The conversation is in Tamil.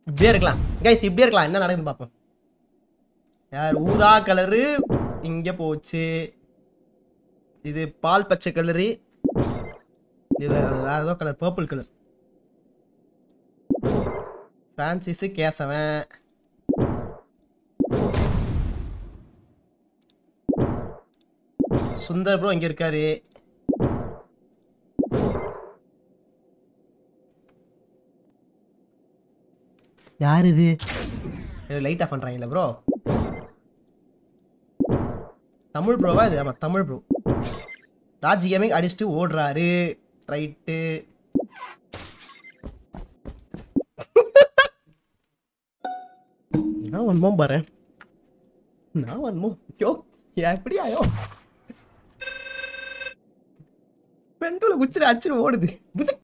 இப்படியே இருக்கலாம் கைஸ் இப்படியே இருக்கலாம் என்ன நடக்குதுன்னு பார்ப்போம் யார் ஊதா கலரு இங்கே போச்சு இது பால் பச்சை கலரு இது வேற ஏதோ colour purple colour Francis Kesavan Sundar bro இங்க இருக்காரு யார் இது லைட் ஆஃப் பண்றாங்கல்ல ப்ரோ தமிழ் ப்ரோவா இது ஆமா தமிழ் ப்ரோ ராஜ் கேமிங் அடிச்சுட்டு ஓடுறாரு ரைட்டு நான் ஒன்மோ பாரு நான் ஒன்மோ யோ எப்படி ஆயோ பெண்களை குச்சிர அச்சுன்னு ஓடுது புச்சு